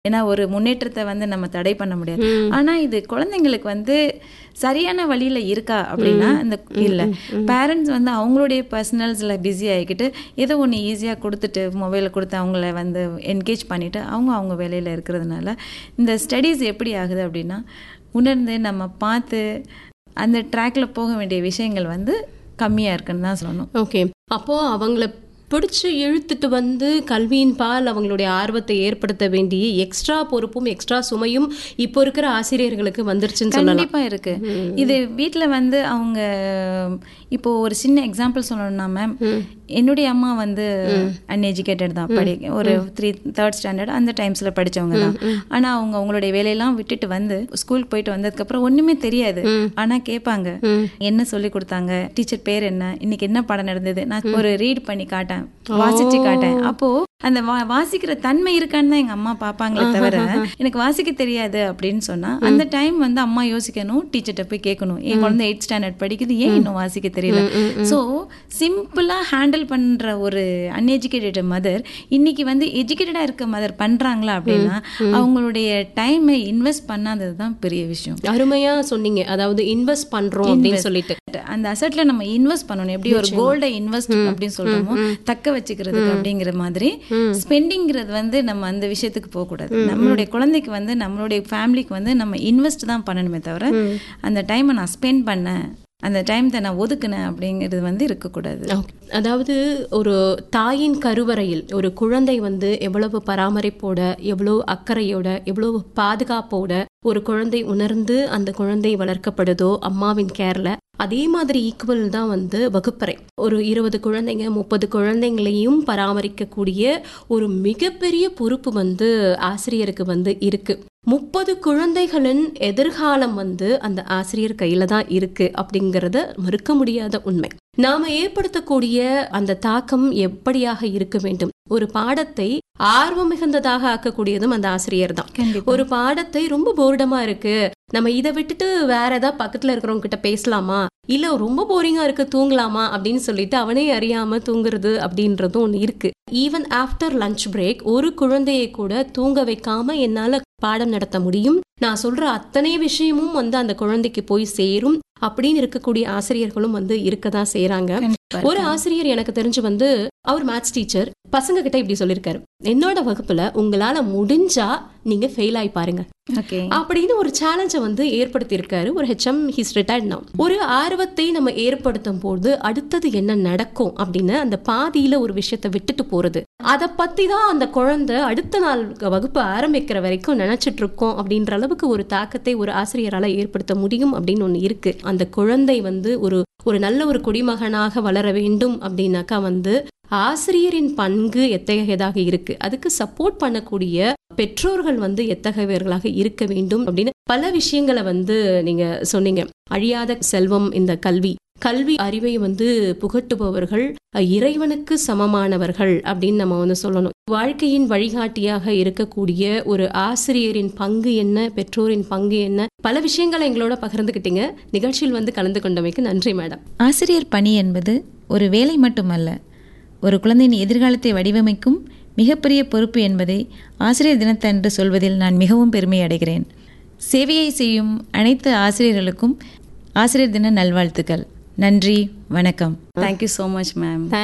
ஏன்னா ஒரு முன்னேற்றத்தை வந்து நம்ம தடை பண்ண முடியாது ஆனா இது குழந்தைங்களுக்கு வந்து சரியான வழியில இருக்கா அப்படின்னா இந்த இல்ல பேரண்ட்ஸ் வந்து அவங்களுடைய பர்சனல்ஸ்ல பிஸி ஆகிக்கிட்டு ஏதோ ஒன்று ஈஸியாக கொடுத்துட்டு மொபைலை கொடுத்து அவங்கள வந்து என்கேஜ் பண்ணிட்டு அவங்க அவங்க வேலையில இருக்கிறதுனால இந்த ஸ்டடீஸ் எப்படி ஆகுது அப்படின்னா உணர்ந்து நம்ம பார்த்து அந்த ட்ராக்ல போக வேண்டிய விஷயங்கள் வந்து கம்மியா இருக்குன்னு தான் சொல்லணும் ஓகே அப்போ அவங்கள பிடிச்சு இழுத்துட்டு வந்து கல்வியின் பால் அவங்களுடைய ஆர்வத்தை ஏற்படுத்த வேண்டிய எக்ஸ்ட்ரா பொறுப்பும் எக்ஸ்ட்ரா சுமையும் இப்போ இருக்கிற ஆசிரியர்களுக்கு வந்துருச்சுன்னு சொல்லலாம் கண்டிப்பா இருக்கு இது வீட்ல வந்து அவங்க இப்போ ஒரு சின்ன எக்ஸாம்பிள் சொல்லணும்னா மேம் என்னுடைய அம்மா வந்து அன்எஜுகேட்டட் தான் படி ஒரு த்ரீ தேர்ட் ஸ்டாண்டர்ட் அந்த டைம்ஸ்ல படிச்சவங்க தான் ஆனா அவங்க அவங்களுடைய வேலையெல்லாம் விட்டுட்டு வந்து ஸ்கூல் போயிட்டு வந்ததுக்கு அப்புறம் ஒண்ணுமே தெரியாது ஆனா கேட்பாங்க என்ன சொல்லி கொடுத்தாங்க டீச்சர் பேர் என்ன இன்னைக்கு என்ன பாடம் நடந்தது நான் ஒரு ரீட் பண்ணி காட்டேன் வாசிச்சு காட்டேன் அப்போ அந்த வா- வாசிக்கிற தன்மை இருக்கான்னு தான் எங்க அம்மா பாப்பாங்களே தவிர எனக்கு வாசிக்க தெரியாது அப்படின்னு சொன்னா அந்த டைம் வந்து அம்மா யோசிக்கணும் டீச்சர்கிட்ட போய் கேட்கணும் என் குழந்தை எயிட் ஸ்டாண்டர்ட் படிக்குது ஏன் இன்னும் வாசிக்க தெரியல சோ சிம்பிளா ஹேண்டில் பண்ற ஒரு அன்எஜுகேட்டட் மதர் இன்னைக்கு வந்து எஜுகேட்டடா இருக்க மதர் பண்றாங்களா அப்படின்னா அவங்களுடைய டைமை இன்வெஸ்ட் பண்ணாதது தான் பெரிய விஷயம் அருமையா சொன்னீங்க அதாவது இன்வெஸ்ட் பண்றோம் அப்படின்னு சொல்லிட்டு அந்த அசட்ல நம்ம இன்வெஸ்ட் பண்ணணும் எப்படி ஒரு கோல்டை இன்வெஸ்ட் அப்படின்னு சொல்றோமோ தக்க வச்சுக்கிறதுக்கு அப்படிங்கிற மாதிரி ஸ்பெண்டிங்கிறது வந்து நம்ம அந்த விஷயத்துக்கு போக கூடாது நம்மளுடைய குழந்தைக்கு வந்து நம்மளுடைய ஃபேமிலிக்கு வந்து நம்ம இன்வெஸ்ட் தான் பண்ணணுமே தவிர அந்த டைமை நான் ஸ்பெண்ட் பண்ணேன் அந்த டைம் நான் ஒதுக்குனேன் அப்படிங்கிறது வந்து இருக்கக்கூடாது Okay. அதாவது ஒரு தாயின் கருவறையில் ஒரு குழந்தை வந்து எவ்வளவு பராமரிப்போட எவ்வளவு அக்கறையோட எவ்வளவு பாதுகாப்போட ஒரு குழந்தை உணர்ந்து அந்த குழந்தை வளர்க்கப்படுதோ அம்மாவின் கேர்ல அதே மாதிரி ஈக்குவல் தான் வந்து வகுப்பறை ஒரு இருபது குழந்தைங்க முப்பது குழந்தைங்களையும் பராமரிக்கக்கூடிய ஒரு மிகப்பெரிய பொறுப்பு வந்து ஆசிரியருக்கு வந்து இருக்கு முப்பது குழந்தைகளின் எதிர்காலம் வந்து அந்த ஆசிரியர் கையில தான் இருக்கு அப்படிங்கறத மறுக்க முடியாத உண்மை நாம ஏற்படுத்தக்கூடிய அந்த தாக்கம் எப்படியாக இருக்க வேண்டும் ஒரு பாடத்தை ஆர்வம் மிகுந்ததாக ஆக்கக்கூடியதும் அந்த ஆசிரியர் தான் கண்டிப்பா ஒரு பாடத்தை ரொம்ப போர்டமா இருக்கு நம்ம இதை விட்டுட்டு வேற ஏதாவது பக்கத்துல இருக்கிறவங்க கிட்ட பேசலாமா இல்ல ரொம்ப போரிங்கா இருக்கு தூங்கலாமா அப்படின்னு சொல்லிட்டு அவனே அறியாம தூங்குறது அப்படின்றதும் ஒண்ணு இருக்கு ஈவன் ஆஃப்டர் லஞ்ச் பிரேக் ஒரு குழந்தையை கூட தூங்க வைக்காம என்னால பாடம் நடத்த முடியும் நான் சொல்ற அத்தனை விஷயமும் வந்து அந்த குழந்தைக்கு போய் சேரும் அப்படின்னு இருக்கக்கூடிய ஆசிரியர்களும் வந்து இருக்கதான் செய்றாங்க கண்டிப்பா ஒரு ஆசிரியர் எனக்கு தெரிஞ்சு வந்து அவர் மேத்ஸ் டீச்சர் பசங்க கிட்ட இப்படி சொல்லியிருக்காரு என்னோட வகுப்புல உங்களால முடிஞ்சா நீங்க ஃபெயில் ஆகி பாருங்க ஓகே அப்படின்னு ஒரு சேலஞ்சை வந்து ஏற்படுத்தி இருக்காரு ஒரு ஹெச்எம் ஹிஸ் ரிட்டையர்ட் now ஒரு ஆர்வத்தை நம்ம ஏற்படுத்தும் போது அடுத்தது என்ன நடக்கும் அப்படின்னு அந்த பாதியில ஒரு விஷயத்தை விட்டுட்டு போறது அதை பத்தி தான் அந்த குழந்தை அடுத்த நாள் வகுப்பு ஆரம்பிக்கிற வரைக்கும் நினைச்சிட்டு இருக்கோம் அப்படின்ற அளவுக்கு ஒரு தாக்கத்தை ஒரு ஆசிரியரால ஏற்படுத்த முடியும் அப்படின்னு ஒண்ணு இருக்கு அந்த குழந்தை வந்து ஒரு ஒரு நல்ல ஒரு குடிமகனாக வளர வேண்டும் அப்படின்னாக்கா வந்து ஆசிரியரின் பங்கு எத்தகையதாக இருக்கு அதுக்கு சப்போர்ட் பண்ணக்கூடிய பெற்றோர்கள் வந்து எத்தகையவர்களாக இருக்க வேண்டும் அப்படின்னு பல விஷயங்களை வந்து நீங்க சொன்னீங்க அழியாத செல்வம் இந்த கல்வி கல்வி அறிவை வந்து புகட்டுபவர்கள் அஹ், இறைவனுக்கு சமமானவர்கள் அப்படின்னு நம்ம வந்து சொல்லணும் வாழ்க்கையின் வழிகாட்டியாக இருக்கக்கூடிய ஒரு ஆசிரியரின் பங்கு என்ன பெற்றோரின் பங்கு என்ன பல விஷயங்களை எங்களோட பகிர்ந்துக்கிட்டீங்க நிகழ்ச்சியில் வந்து கலந்து கொண்டமைக்கு நன்றி மேடம் ஆசிரியர் பணி என்பது ஒரு வேலை மட்டுமல்ல ஒரு குழந்தையின் எதிர்காலத்தை வடிவமைக்கும் மிகப்பெரிய பொறுப்பு என்பதை ஆசிரியர் தினத்தன்று சொல்வதில் நான் மிகவும் பெருமை அடைகிறேன் சேவையை செய்யும் அனைத்து ஆசிரியர்களுக்கும் ஆசிரியர் தின நல்வாழ்த்துக்கள் நன்றி வணக்கம் தேங்க்யூ ஸோ மச் மேம்